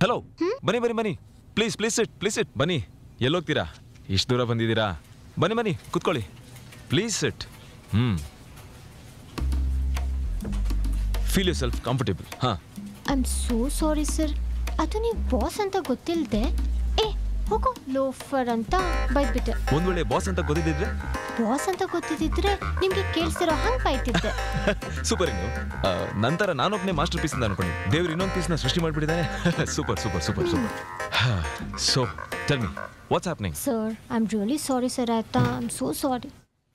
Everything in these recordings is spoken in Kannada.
ಹಲೋ ಬನ್ನಿ ಬನ್ನಿ ಬನ್ನಿ please please it please it ಬನ್ನಿ ಎಲ್ಲೋಗ್ತೀರಾ ಇಷ್ಟು ದೂರ ಬಂದಿದ್ದೀರಾ ಬನ್ನಿ ಬನ್ನಿ ಕುತ್ಕೊಳ್ಳಿ ಪ್ಲೀಸ್ ಇಟ್ ಹ್ಞೂ ಫೀಲ್ ಯು ಸೆಲ್ಫ್ ಕಂಫರ್ಟೇಬಲ್ ಹಾಂ I am so sorry sir ಅದು ನೀವು ಬಾಸ್ ಅಂತ ಗೊತ್ತಿಲ್ಲದೆ ಏ ಹೋಗೋ ಲೋಫರ್ ಅಂತ ಬೈದ್ಬಿಟ್ಟೆ ಒಂದ್ ವೇಳೆ ಬಾಸ್ ಅಂತ ಗೊತ್ತಿದ್ದಿದ್ರೆ ಬಾಸ್ ಅಂತ ಗೊತ್ತಿದ್ದಿದ್ರೆ ನಿಮ್ಗೆ ಕೇಳಿಸಿರೋ ಹಂಗೆ ಬೈತಿದ್ದೆ ಸೂಪರ್ ಇನ್ನು ಆ, ನಂತರ ನಾನೊಬ್ಬನೇ ಮಾಸ್ಟರ್ ಪೀಸ್ ಅಂತ ಅನ್ಕೊಂಡು ದೇವ್ರು ಇನ್ನೊಂದು ಪೀಸ್ನ ಸೃಷ್ಟಿ ಮಾಡಿಬಿಟ್ಟಿದ್ದಾನೆ super super super super so tell me what's happening sir I am really sorry sir ಆಯ್ತಾ ಐ ಆಮ್ ಸೋ ಸಾರಿ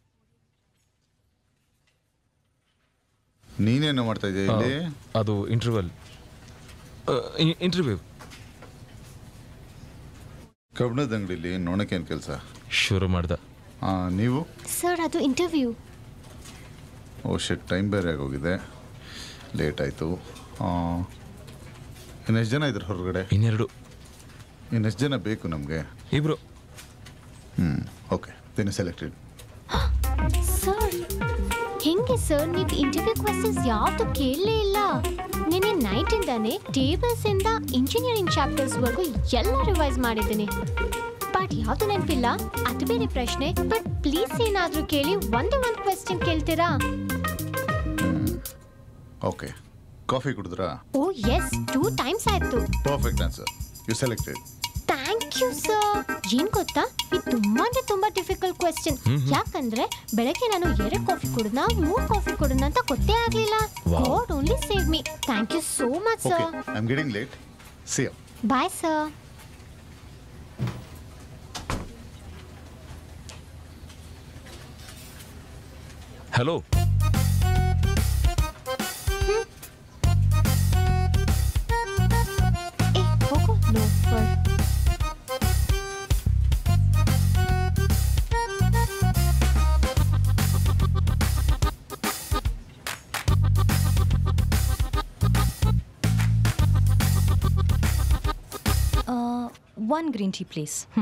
ನೀನೇನು ಮಾಡ್ತಾ ಇದೀಯ ಇಲ್ಲಿ ಅದು ಇಂಟರ್ವಲ್ ಇಂಟರ್ವ್ಯೂ ಕಬ್ಬಣದ ಅಂಗಡಿಲಿ ನೋಡಕ್ಕೇನು ಕೆಲಸ ಶುರು ಮಾಡ್ದ ನೀವು ಸರ್ ಅದು ಇಂಟರ್ವ್ಯೂ ಓ ಶೆಟ್ ಟೈಮ್ ಬೇರೆ ಆಗೋಗಿದೆ ಲೇಟ್ ಆಯಿತು ಇನ್ನೆಷ್ಟು ಜನ ಇದ್ರು ಹೊರಗಡೆ ಇನ್ನೆರಡು ಇನ್ನೆಷ್ಟು ಜನ ಬೇಕು ನಮಗೆ ಇಬ್ರು ಹ್ಞೂ ಓಕೆ ದಿನ ಸೆಲೆಕ್ಟೆಡ್ ಸರ್ ಹೆಂಗೆ ಸರ್ ನೀವು ಇಂಟರ್ವ್ಯೂ ಕ್ವೆಶನ್ಸ್ ಯಾವುದು ಕೇಳಲೇ ಇಲ್ಲ ನಿನ್ನೆ ನೈಟಿಂದಾನೆ ಟೇಬಲ್ಸ್ ಇಂದ ಇಂಜಿನಿಯರಿಂಗ್ ಚಾಪ್ಟರ್ಸ್ ವರೆಗೂ ಎಲ್ಲ ರಿವೈಸ್ ಮಾಡಿದ್ದೀನಿ ಬಟ್ ಯಾವುದು ನೆನಪಿಲ್ಲ ಅದು ಬೇರೆ ಪ್ರಶ್ನೆ ಬಟ್ ಪ್ಲೀಸ್ ಏನಾದರೂ ಕೇಳಿ ಒಂದೇ ಒಂದು ಕ್ವೆಶ್ಚನ್ ಕೇಳ್ತೀರಾ ಓಕೆ ಕಾಫಿ ಕುಡಿದ್ರಾ ಓ ಎಸ್ ಟೂ ಟೈಮ್ಸ್ ಆಯ್ತು perfect answer you selected thank you sir ಏನ್ ಗೊತ್ತಾ ಇದು ತುಂಬಾ ಅಂದ್ರೆ ತುಂಬಾ ಡಿಫಿಕಲ್ಟ್ ಕ್ವೆಶ್ಚನ್ ಯಾಕಂದ್ರೆ ಬೆಳಗ್ಗೆ ನಾನು ಎರಡು ಕಾಫಿ ಕುಡಿದ್ನ ಮೂರ್ ಕಾಫಿ ಕುಡಿದ್ನ ಅಂತ ಗೊತ್ತೇ ಆಗ್ಲಿಲ್ಲ Wow. God only save me thank you so much okay sir I am getting late see bye sir hello ಏ ಹೋಗು loafer one green tea please ಹ್ಞೂ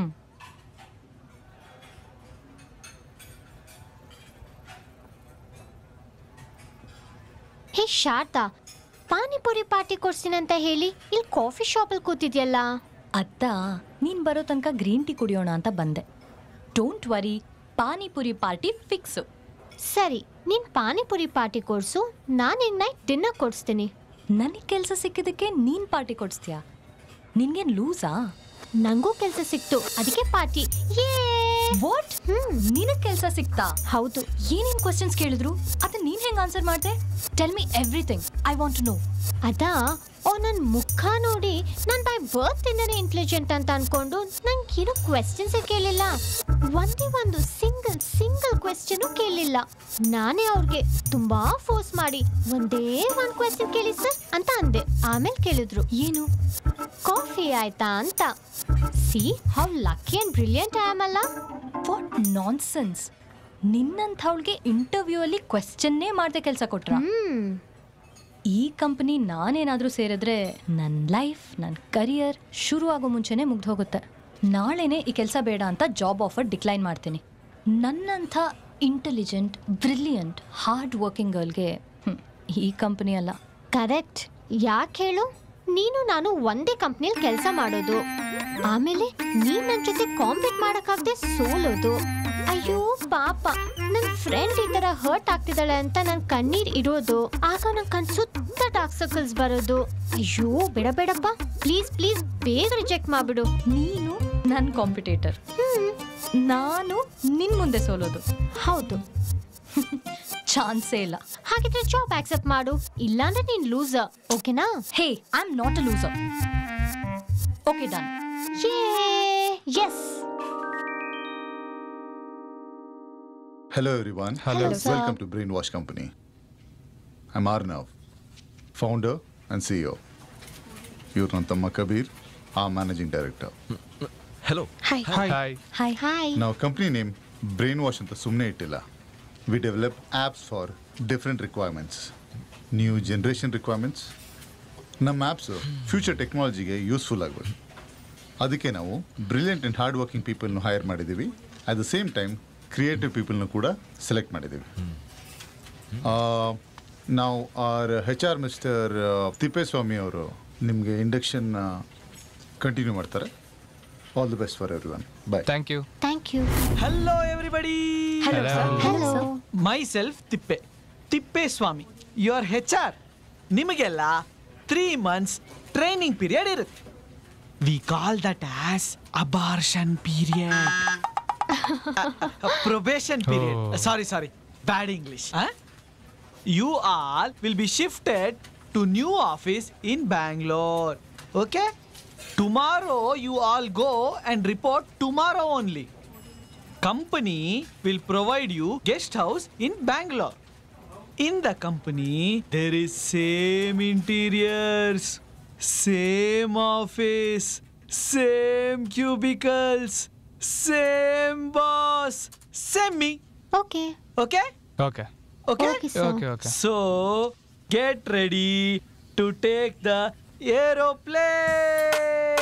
ಹೇ ಶಾರದಾ ಪಾನಿಪುರಿ ಪಾರ್ಟಿ ಕೊಡ್ತೀನಿ ಅಂತ ಹೇಳಿ ಇಲ್ಲಿ ಕಾಫಿ ಶಾಪಲ್ಲಿ ಕೂತಿದ್ಯಲ್ಲ ಅತ್ತ ನೀನು ಬರೋ ತನಕ ಗ್ರೀನ್ ಟೀ ಕುಡಿಯೋಣ ಅಂತ ಬಂದೆ don't worry panipuri party fix ಸರಿ ನೀನ್ ಪಾನಿಪುರಿ ಪಾರ್ಟಿ ಕೊಡ್ಸು ನಾನು ನಿನ್ನ ನೈಟ್ ಡಿನ್ನರ್ ಕೊಡಿಸ್ತೀನಿ ನನಗೆ ಕೆಲಸ ಸಿಕ್ಕಿದ್ದಕ್ಕೆ ನೀನು ಪಾರ್ಟಿ ಕೊಡಿಸ್ತೀಯಾ ನಿನ್ಗೇನು ಲೂಸಾ ನಂಗೂ ಕೆಲಸ ಸಿಕ್ತು ಅದಕ್ಕೆ ಪಾರ್ಟಿ ಯೇ ವಾಟ್ ಹ್ಮ್ ನಿನಗೆ ಕೆಲಸ ಸಿಕ್ತಾ ಹೌದು ಏನೇನು ಕ್ವಶನ್ಸ್ ಕೇಳಿದ್ರು ಅದನ್ನ ನೀನು ಹೆಂಗೆ ಆನ್ಸರ್ ಮಾಡಿದೆ tell me everything I want to know ಅದಾ ಓ ನನ್ನ ಮುಖ ನೋಡಿ ನಾನು ಬೈ ಬರ್ತ್ ಇಂದನೇ ಇಂಟೆಲಿಜೆಂಟ್ ಅಂತ ಅನ್ಕೊಂಡು ನಂಗೆ ಏನೋ ಕ್ವೆಶ್ಚನ್ಸ್ ಕೇಳಿಲ್ಲ ಒಂದೇ ಒಂದು ಸಿಂಗಲ್ ಸಿಂಗಲ್ ಕ್ವೆಶ್ಚನ್ ಕೇಳಿಲ್ಲ ನಾನೇ ಅವ್ರಿಗೆ ತುಂಬಾ ಫೋರ್ಸ್ ಮಾಡಿ ಒಂದೇ ಒಂದು ಕ್ವೆಶ್ಚನ್ ಕೇಳಿ ಸರ್ ಅಂತ ಅಂದೆ ಆಮೇಲೆ ಕೇಳಿದ್ರು ಏನು ಕಾಫಿ ಆಯ್ತಾ ಅಂತ see how lucky and brilliant I am ಅಲ್ಲ ವಾಟ್ ನಾನ್ ಸೆನ್ಸ್ ನಿನ್ನಂಥವಳಿಗೆ ಇಂಟರ್ವ್ಯೂ ಅಲ್ಲಿ ಕ್ವೆಶ್ಚನ್ನೇ ಮಾಡದೆ ಕೆಲಸ ಕೊಟ್ರ ಹ್ಮ್ ಈ ಕಂಪನಿ ನಾನೇನಾದರೂ ಸೇರಿದ್ರೆ ನನ್ನ ಲೈಫ್ ನನ್ನ ಕರಿಯರ್ ಶುರು ಆಗೋ ಮುಂಚೆನೇ ಮುಗ್ದು ಹೋಗುತ್ತೆ ನಾಳೆನೇ ಈ ಕೆಲಸ ಬೇಡ ಅಂತ ಜಾಬ್ ಆಫರ್ ಡಿಕ್ಲೈನ್ ಮಾಡ್ತೀನಿ ನನ್ನಂಥ ಇಂಟೆಲಿಜೆಂಟ್ ಬ್ರಿಲಿಯಂಟ್ ಹಾರ್ಡ್ ವರ್ಕಿಂಗ್ ಗರ್ಲ್ಗೆ ಈ ಕಂಪನಿ ಅಲ್ಲ ಕರೆಕ್ಟ್ ಯಾಕೆ ಹೇಳು ನೀನು ನಾನು ಒಂದೇ ಕಂಪ್ನಿಲಿ ಕೆಲಸ ಮಾಡೋದು ಆಮೇಲೆ ನೀನ್ ನನ್ನ ಜೊತೆ ಕಾಂಪೀಟ್ ಮಾಡಕ್ಕಾಗದೆ ಸೋಲೋದು ಅಯ್ಯೋ ಪಾಪ ನನ್ನ ಫ್ರೆಂಡ್ ಈ ತರ ಹರ್ಟ್ ಆಗ್ತಿದ್ದಾಳೆ ಅಂತ ನನ್ ಕಣ್ಣೀರ್ ಇರೋದು ಆಗ ನನ್ ಕಣ್ ಸುತ್ತ ಡಾರ್ಕ್ ಸರ್ಕಲ್ಸ್ ಬರೋದು ಅಯ್ಯೋ ಬೇಡ ಬೇಡಪ್ಪ ಪ್ಲೀಸ್ ಪ್ಲೀಸ್ ಬೇಗ ರಿಜೆಕ್ಟ್ ಮಾಡ್ಬಿಡು ನೀನು ನನ್ನ ಕಾಂಪಿಟೇಟರ್ ನಾನು ನಿನ್ನ ಮುಂದೆ ಸೋಲೋದು ಹೌದು ಚಾನ್ಸೇ ಇಲ್ಲ ಹಾಗಿದ್ರೆ ಜಾಬ್ ಆಕ್ಸೆಪ್ಟ್ ಮಾಡು ಇಲ್ಲಾಂದ್ರೆ ನೀನ್ ಲೂಸರ್ ಓಕೆನಾ hey I am not a loser okay done yes Hello everyone. Hello, sir. Welcome to Brainwash Company. I'm Arnav, founder and CEO. ಇವ್ರು ನನ್ನ ತಮ್ಮ ಕಬೀರ್ ಆ managing director hello hi hi hi ನಾವು ಕಂಪ್ನಿ ನೇಮ್ ಬ್ರೈನ್ ವಾಶ್ ಅಂತ ಸುಮ್ಮನೆ ಇಟ್ಟಿಲ್ಲ we develop apps for different requirements new generation requirements ನಮ್ಮ ಆ್ಯಪ್ಸು ಫ್ಯೂಚರ್ ಟೆಕ್ನಾಲಜಿಗೆ ಯೂಸ್ಫುಲ್ ಆಗಬೇಕು ಅದಕ್ಕೆ ನಾವು ಬ್ರಿಲಿಯಂಟ್ ಆ್ಯಂಡ್ ಹಾರ್ಡ್ ವರ್ಕಿಂಗ್ ಪೀಪಲ್ನು ಹೈರ್ ಮಾಡಿದ್ದೀವಿ at the same time creative ಪೀಪಲ್ನು ಕೂಡ ಸೆಲೆಕ್ಟ್ ಮಾಡಿದ್ದೀವಿ ಆ, ನಾವು our H R Mister Thippeswamy ಅವರು ನಿಮಗೆ ಇಂಡಕ್ಷನ್ ಕಂಟಿನ್ಯೂ ಮಾಡ್ತಾರೆ all the best for everyone bye thank you thank you hello everybody hello myself Tippe Tippeswamy your H R ನಿಮಗೆಲ್ಲ ತ್ರೀ ಮಂತ್ಸ್ ಟ್ರೈನಿಂಗ್ ಪೀರಿಯಡ್ ಇರುತ್ತೆ we call that as abortion period probation period sorry sorry bad English you all will be shifted to new office in Bangalore okay tomorrow you all go and report tomorrow only company will provide you guest house in bangalore in the company there is same interiors same office same cubicles same boss same me okay okay okay okay Okay, sir. Okay okay so get ready to take the aeroplane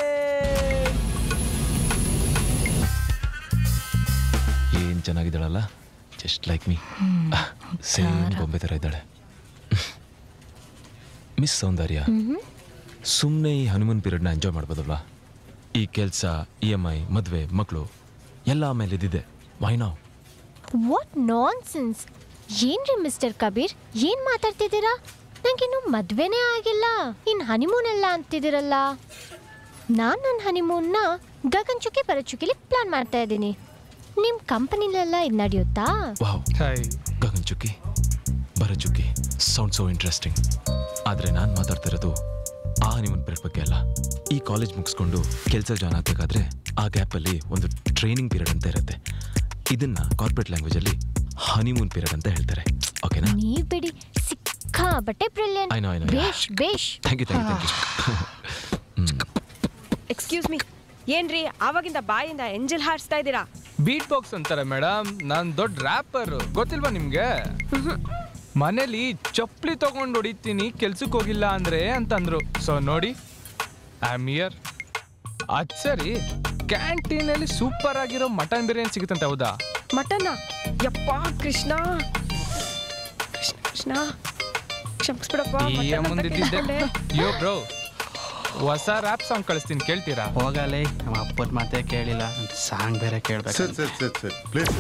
ಏನ್ ಚೆನ್ನಾಗಿದ್ದಾಳಲ್ಲ ಜಸ್ಟ್ ಲೈಕ್ ಮೀ ಸೇಮ್ ಬೊಂಬೆ ಥರ ಇದ್ದಾಳೆ ಮಿಸ್ ಸೌಂದರ್ಯ ಸುಮ್ಮನೆ ಈ ಹನುಮನ್ ಪೀರಿಯಡ್ನ ಎಂಜಾಯ್ ಮಾಡ್ಬೋದಲ್ವಾ ಈ ಕೆಲಸ ಇ ಎಮ್ ಐ ಮದುವೆ ಮಕ್ಕಳು ಎಲ್ಲ ಆಮೇಲೆ ಇದ್ದಿದೆ ವೈ ನಾವ್ ವಾಟ್ ನಾನ್ ಸೆನ್ಸ್ ಏನ್ರಿ ಮಿಸ್ಟರ್ ಕಬೀರ್ ಏನ್ ಮಾತಾಡ್ತಿದ್ದೀರಾ ನಂಗಿನ್ನು ಮದ್ವೆನೇ ಆಗಿಲ್ಲ ಇನ್ ಹನಿಮೂನ್ ಎಲ್ಲ ಅಂತಿದ್ದೀರಲ್ಲ ನಾನ್ ನನ್ನ ಹನಿಮೂನ್ನ ಗಗನ್ಚುಕ್ಕಿ ಬರಚುಕ್ಕಿಲಿ ಪ್ಲಾನ್ ಮಾಡ್ತಾ ಇದ್ದೀನಿ ನಿಮ್ ಕಂಪನಿಲೆಲ್ಲ ಇದು ನಡೆಯುತ್ತಾ ವಾವ್ ಹಾಯ್ ಗಗನ್ ಚುಕ್ಕಿ ಬರ ಚುಕ್ಕಿ ಸೌಂಡ್ ಸೋ ಇಂಟ್ರೆಸ್ಟಿಂಗ್ ಆದರೆ ನಾನು ಮಾತಾಡ್ತಿರೋದು ಆ ಹನಿಮೂನ್ ಪೀರಿಯಡ್ ಬಗ್ಗೆ ಅಲ್ಲ ಈ ಕಾಲೇಜ್ ಮುಗಿಸ್ಕೊಂಡು ಕೆಲಸ ಜಾಯ್ನ್ ಆಗಬೇಕಾದ್ರೆ ಆ ಗ್ಯಾಪಲ್ಲಿ ಒಂದು ಟ್ರೈನಿಂಗ್ ಪೀರಿಯಡ್ ಅಂತ ಇರುತ್ತೆ ಇದನ್ನ ಕಾರ್ಪೊರೇಟ್ ಲ್ಯಾಂಗ್ವೇಜಲ್ಲಿ ಹನಿಮೂನ್ ಪೀರಿಯಡ್ ಅಂತ ಹೇಳ್ತಾರೆ ಓಕೆನಾ ನೀವ್ ಬಿಡಿ ಸಿಕ್ಕಾ ಬಟ್ಟೆ brilliant I know, I know, yeah. ಬೇಷ್ ಬೇಷ್ thank you thank you thank you excuse me ಏನ್ರಿ ಆವಾಗಿಂದ ಬಾಯಿಂದ ಎಂಜಲ್ ಹಾರಿಸ್ತಾ ಇದ್ದೀರಾ ಬೀಟ್ ಬಾಕ್ಸ್ ಅಂತಾರೆ ಮೇಡಮ್ ನಾನ್ ದೊಡ್ಡ ರ್ಯಾಪರ್ ಗೊತ್ತಿಲ್ವಾ ನಿಮ್ಗೆ ಮನೇಲಿ ಚಪ್ಪಲಿ ತಗೊಂಡು ಹೊಡಿತೀನಿ ಕೆಲ್ಸಕ್ಕೆ ಹೋಗಿಲ್ಲ ಅಂದ್ರೆ ಅಂತಂದ್ರು ಸೊ ನೋಡಿ ಐ ಆಮ್ ಇಯರ್ ಅದ್ ಸರಿ ಕ್ಯಾಂಟೀನಲ್ಲಿ ಸೂಪರ್ ಆಗಿರೋ ಮಟನ್ ಬಿರಿಯಾನಿ ಸಿಗುತ್ತಂತೆ ಹೌದಾ ಮಟನ್ನ ಯಪ್ಪ ಕೃಷ್ಣ ಕೃಷ್ಣ ಕೃಷ್ಣ ಕ್ಷಮಿಸ್ಬಿಡಪ್ಪ ಈ ಮಟನ್ ಅಂತ ಮುಂದಿದ್ದಿದ್ದೆ ಕೇಳ್ಕೊಂಡೆ. ಯೋ ಬ್ರೋ ಹೊಸ ರ್ಯಾಪ್ ಸಾಂಗ್ ಕಳಿಸ್ತೀನಿ ಕೇಳ್ತೀರಾ ಹೋಗಲೇ ನಮ್ಮ ಅಪ್ಪನ ಮಾತೇ ಕೇಳಿಲ್ಲ ಸಾಂಗ್ ಬೇರೆ ಕೇಳ್ಬೇಕು sir sir sir sir please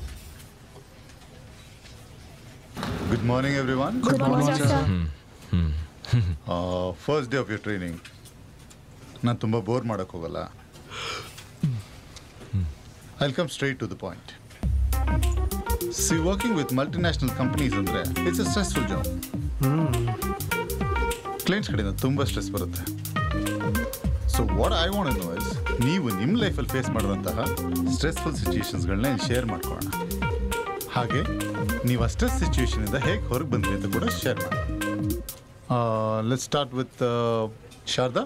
good morning everyone good morning sir first day of your training ನಾನು ತುಂಬ ಬೋರ್ ಮಾಡೋಕ್ಕೆ ಹೋಗಲ್ಲ I come straight to the point see working with multinational companies ಅಂದರೆ it's a stressful job clients ಕಡೆಯಿಂದ ತುಂಬ ಸ್ಟ್ರೆಸ್ ಬರುತ್ತೆ so what I want know is ನೀವು ನಿಮ್ಮ ಲೈಫಲ್ಲಿ ಫೇಸ್ ಮಾಡಿದಂತಹ ಸ್ಟ್ರೆಸ್ಫುಲ್ ಸಿಚುಯೇಷನ್ಸ್ಗಳನ್ನ ಶೇರ್ ಮಾಡ್ಕೊಳ್ಳೋಣ ಹಾಗೆ ನೀವು ಆ ಸ್ಟ್ರೆಸ್ ಸಿಚುಯೇಷನಿಂದ ಹೇಗೆ ಹೊರಗೆ ಬಂದ್ರಿ ಅಂತ ಕೂಡ ಶೇರ್ ಮಾಡಿ ಲೆಟ್ ಸ್ಟಾರ್ಟ್ ವಿತ್ ಶಾರದಾ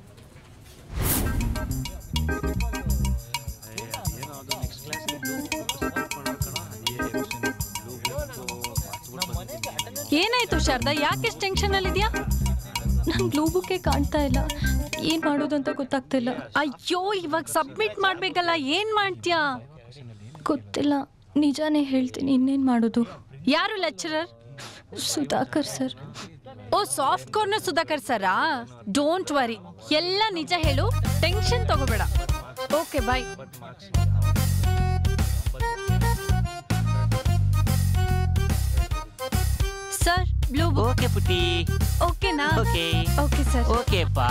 ಏನಾಯ್ತು ಶಾರದಾ ಯಾಕೆಷ್ಟು ಟೆನ್ಷನ್ ಅಲ್ಲಿ ಇದೆಯಾ ನನ್ ಬ್ಲೂ ಬುಕ್ಕೆ ಕಾಣ್ತಾ ಇಲ್ಲ ಏನ್ ಮಾಡೋದು ಅಂತ ಗೊತ್ತಾಗ್ತಿಲ್ಲ ಅಯ್ಯೋ ಇವಾಗ ಸಬ್ಮಿಟ್ ಮಾಡ್ಬೇಕಲ್ಲ ಏನ್ ಮಾಡ್ತೀಯಾ ಗೊತ್ತಿಲ್ಲ ನಿಜಾನೇ ಹೇಳ್ತೀನಿ ಇನ್ನೇನ್ ಮಾಡೋದು ಯಾರು lecturer Sudhakar sir oh soft corner Sudhakar ಸರಾ ಡೋಂಟ್ ವರಿ ಎಲ್ಲ ನಿಜ ಹೇಳು ಟೆನ್ಷನ್ ತಗೋಬೇಡ okay bye sir blue book okay Putti ಓಕೆನಾ ಓಕೆ ಓಕೆ ಸರ್ ಓಕೆಪ್ಪ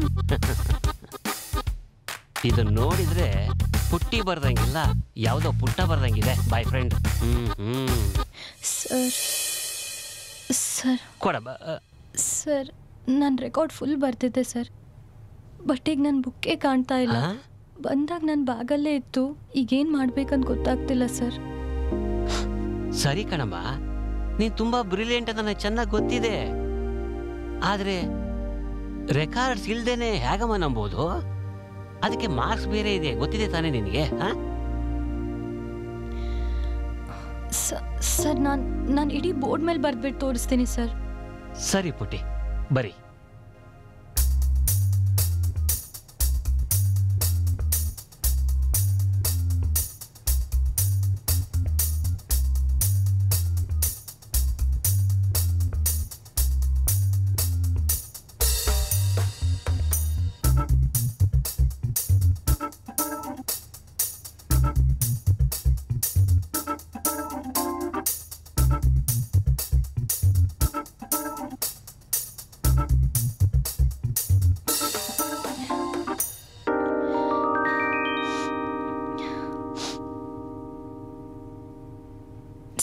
ಇದು ನೋಡಿದ್ರೆ ಪುಟ್ಟಿ ಬರ್ದಂಗಿಲ್ಲ ಯಾವುದೋ ಪುಟ್ಟ ಬರ್ದಂಗಿದೆ ಬಾಯ್ ಫ್ರೆಂಡ್ ಹ್ಮ್ ಹ್ಮ್ ಸರ್ ಸರ್ ಕೊಡ ಬ ಸರ್ ನನ್ನ ರೆಕಾರ್ಡ್ ಫುಲ್ ಬರ್ತಿದ್ದೆ ಸರ್ ಬಟ್ ಈಗ ನನ್ನ ಬುಕ್ಕೇ ಕಾಣ್ತಾ ಇಲ್ಲ ಆ? ಬಂದಾಗ ನನ್ನ ಬ್ಯಾಗಲ್ಲೇ ಇತ್ತು ಈಗೇನು ಮಾಡ್ಬೇಕಂತ ಗೊತ್ತಾಗ್ತಿಲ್ಲ ಸರ್ ಸರಿ ಕಣಮ್ಮ ನೀನ್ ತುಂಬಾ ಬ್ರಿಲಿಯಂಟ್ ಅಂತ ನನಗೆ ಚೆನ್ನಾಗಿ ಗೊತ್ತಿದೆ ಆದ್ರೆ ರೆಕಾರ್ಡ್ಸ್ ಇಲ್ದೇನೆ ಹೇಗಮ್ಮ ನಂಬೋದು ಅದಕ್ಕೆ ಮಾರ್ಕ್ಸ್ ಬೇರೆ ಇದೆ ಗೊತ್ತಿದೆ ತಾನೇ ನಿನಗೆ ಹಾ ಸ- ಸರ್ ನಾನು ನಾನು ಇಡೀ ಬೋರ್ಡ್ ಮೇಲೆ ಬರೆದ್ಬಿಟ್ಟು ತೋರಿಸ್ತೀನಿ ಸರ್ ಸರಿ ಪುಟ್ಟಿ ಬರಿ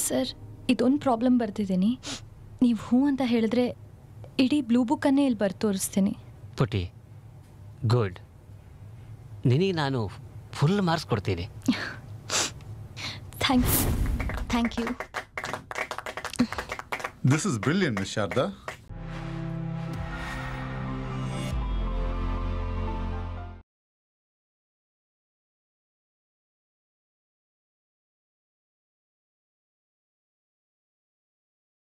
ಸರ್ ಇದೊಂದು ಪ್ರಾಬ್ಲಮ್ ಬರ್ತಿದ್ದೀನಿ ನೀವು ಹ್ಞೂ ಅಂತ ಹೇಳಿದ್ರೆ ಇಡೀ ಬ್ಲೂ ಬುಕ್ಕನ್ನೇ ಇಲ್ಲಿ ಬರ್ದು ತೋರಿಸ್ತೀನಿ ಪುಟಿ ಗುಡ್ ನಿನಗೆ ನಾನು ಫುಲ್ ಮಾರ್ಕ್ಸ್ ಕೊಡ್ತೀನಿ thanks thank you This is brilliant, Miss Sharda.